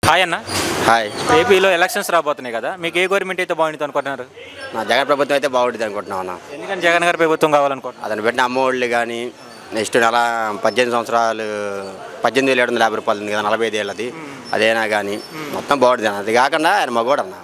Hi అన్న hi ఏపీలో elections రాబోతున్నాయి కదా మీకు ఏ గవర్నమెంట్ అయితే బాగుంటుంది అనుకుంటున్నారు నా జగన్ ప్రభుత్వం అయితే బాగుంటుంది అనుకుంటున్నాం అన్న ఎందుకని జగన్ గారి ప్రభుత్వం కావాలనుకుంటున్నారు అతను పెట్టిన అమ్మఒళ్ళు కానీ నెక్స్ట్ నెల పద్దెనిమిది సంవత్సరాలు పద్దెనిమిది వేల ఏడు వందల యాభై రూపాయలు ఉంది కదా నలభై ఐదు ఏళ్ళది అదేనా కానీ మొత్తం బాగుంటుంది అన్న అది కాకుండా ఆయన మగోడు అన్న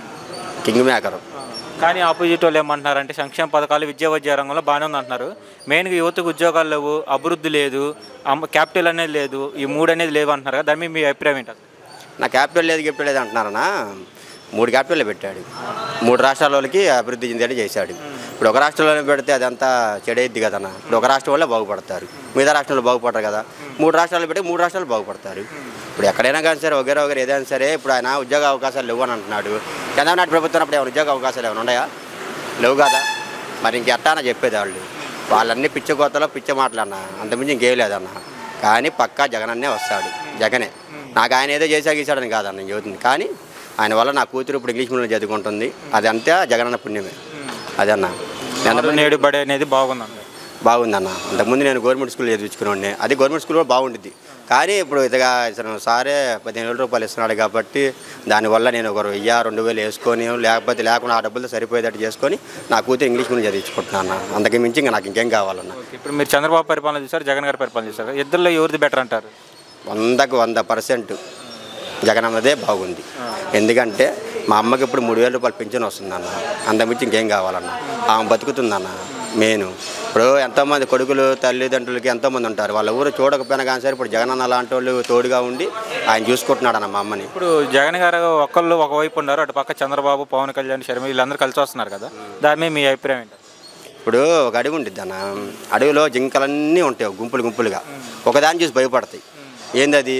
కింగ్ మేకరు కానీ ఆపోజిట్ వాళ్ళు ఏమంటున్నారంటే సంక్షేమ పథకాలు విద్యా వైద్య రంగంలో బాగానే ఉంది అంటున్నారు మెయిన్గా యువతకు ఉద్యోగాలు లేవు అభివృద్ధి లేదు అమ్మ క్యాపిటల్ అనేది లేదు ఈ మూడు అనేది లేవు అంటున్నారు కదా దాని మీద మీ అభిప్రాయం ఏంటి అసలు? నా క్యాపిటల్ లేదు క్యాపిటల్ లేదు అంటున్నారన్నా మూడు క్యాపిటల్ పెట్టాడు మూడు రాష్ట్రాల వాళ్ళకి అభివృద్ధి చెందేలా చేశాడు ఇప్పుడు ఒక రాష్ట్రంలోనే పెడితే అదంతా చెడైద్ది కదన్న ఇప్పుడు ఒక రాష్ట్రం వల్లే బాగుపడతారు మిగతా రాష్ట్రంలో బాగుపడరు కదా మూడు రాష్ట్రాలు పెట్టి మూడు రాష్ట్రాలు బాగుపడతారు ఇప్పుడు ఎక్కడైనా కానీ సరే ఒకరే ఒకరు ఏదైనా సరే ఇప్పుడు ఆయన ఉద్యోగ అవకాశాలు లేవు అని అంటున్నాడు చంద్రబాబు నాయుడు ప్రభుత్వం అప్పుడు ఏమైనా ఉద్యోగ అవకాశాలు ఏమైనా ఉన్నాయా లేవు కదా మరి ఇంకెట్టానా చెప్పేది వాళ్ళు వాళ్ళన్నీ పిచ్చ కోతలో పిచ్చ మాటలన్న అంతకుమించి ఇంకేం లేదన్న కానీ పక్కా జగన్ అన్నే వస్తాడు జగనే నాకు ఆయన ఏదో చేసా గీసాడని కాదన్న నేను చెబుతుంది కానీ ఆయన వల్ల నా కూతురు ఇప్పుడు ఇంగ్లీష్ మీడియం చదువుకుంటుంది అది అంతే జగనన్న పుణ్యమే అదన్న నాడు నేడు బడి అనేది బాగుందండి బాగుందన్న అంతకుముందు నేను గవర్నమెంట్ స్కూల్ చదివించుకున్నాండి అది గవర్నమెంట్ స్కూల్ కూడా బాగుంటుంది కానీ ఇప్పుడు ఇదిగా ఇతను సారే పదిహేను వేల రూపాయలు ఇస్తున్నాడు కాబట్టి దానివల్ల నేను ఒక వెయ్యి రెండు వేలు వేసుకొని లేకపోతే లేకుండా ఆ డబ్బులతో సరిపోయేటట్టు చేసుకొని నా కూతురు ఇంగ్లీష్ మీడియం చదివించుకుంటున్నాను అన్న అంతకు మించి ఇంకా నాకు ఇంకేం కావాలన్న ఇప్పుడు మీరు చంద్రబాబు పరిపాలన చూసారు జగన్ గారి పరిపాలన చూసారు ఇద్దరిలో ఎవరిది బెటర్ అంటారు వందకు వంద పర్సెంట్ జగన్ అన్నదే బాగుంది ఎందుకంటే మా అమ్మకి ఇప్పుడు మూడు వేల రూపాయలు పెన్షన్ వస్తుందన్న అంతకుమించి ఇంకేం కావాలన్న ఆమె బతుకుతుందన్న మెయిన్ ఇప్పుడు ఎంతోమంది కొడుకులు తల్లిదండ్రులకి ఎంతోమంది ఉంటారు వాళ్ళ ఊరు చూడకపోయినా కానీ సరే ఇప్పుడు జగన్ అన్న లాంటి వాళ్ళు తోడుగా ఉండి ఆయన చూసుకుంటున్నాడు అన్న మా అమ్మని ఇప్పుడు జగన్ గారు ఒక్కళ్ళు ఒకవైపు ఉన్నారు అటు పక్క చంద్రబాబు పవన్ కళ్యాణ్ శర్మ వీళ్ళందరూ కలిసి వస్తున్నారు కదా దాని మీద మీ అభిప్రాయం ఏంటి ఇప్పుడు ఒక అడవి ఉంటుంది అన్న అడవిలో జింకలన్నీ ఉంటాయి గుంపులు గుంపులుగా ఒకదాన్ని చూసి భయపడతాయి ఏంది అది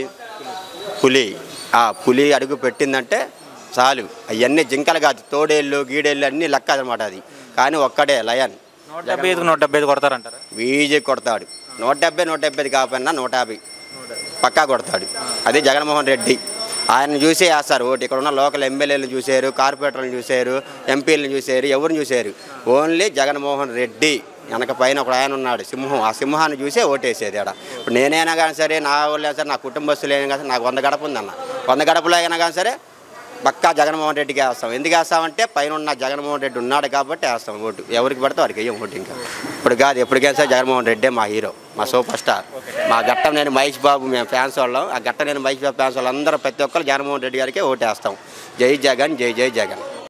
పులి ఆ పులి అడుగు పెట్టిందంటే చాలు అవన్నీ జింకలు కాదు తోడేళ్ళు గీడేళ్ళు అన్నీ లెక్క అనమాట అది కానీ ఒక్కడే లయన్ నూట డెబ్బై ఐదుకు నూట డెబ్బై ఐదు కొడతారంటారా వీజీ కొడతాడు నూట డెబ్బై నూట డెబ్బై ఐదు కాకపోయినా నూట యాభై పక్కా కొడతాడు అది జగన్మోహన్ రెడ్డి ఆయన చూసే వేస్తారు ఓటు ఇక్కడ ఉన్న లోకల్ ఎమ్మెల్యేలను చూశారు కార్పొరేటర్లను చూశారు ఎంపీలను చూశారు ఎవరిని చూశారు ఓన్లీ జగన్మోహన్ రెడ్డి వెనక పైన ఒక ఆయన ఉన్నాడు సింహం ఆ సింహాన్ని చూసే ఓటేసేది ఆడ ఇప్పుడు నేనైనా కానీ సరే నా వాళ్ళైనా సరే నా కుటుంబస్తులు అయినా కానీ సరే నాకు వంద గడప ఉందన్న వంద గడపలో అయినా కానీ సరే పక్కా జగన్మోహన్ రెడ్డికి వేస్తాం ఎందుకు వేస్తామంటే పైన ఉన్న జగన్మోహన్ రెడ్డి ఉన్నాడు కాబట్టి వేస్తాం ఓటు ఎవరికి పడితే వారికి వేయం ఓటు ఇంకా ఇప్పుడు కాదు ఎప్పటికైనా సరే జగన్మోహన్ రెడ్డే మా హీరో మా సూపర్ స్టార్ మా గట్టం నేను మహేష్ బాబు మేము ఫ్యాన్స్ వాళ్ళం ఆ గట్ట నేను మహేష్ బాబు ఫ్యాన్స్ వాళ్ళందరూ ప్రతి ఒక్కరు జగన్మోహన్ రెడ్డి గారికి ఓటు వేస్తాం జై జగన్ జై జై జగన్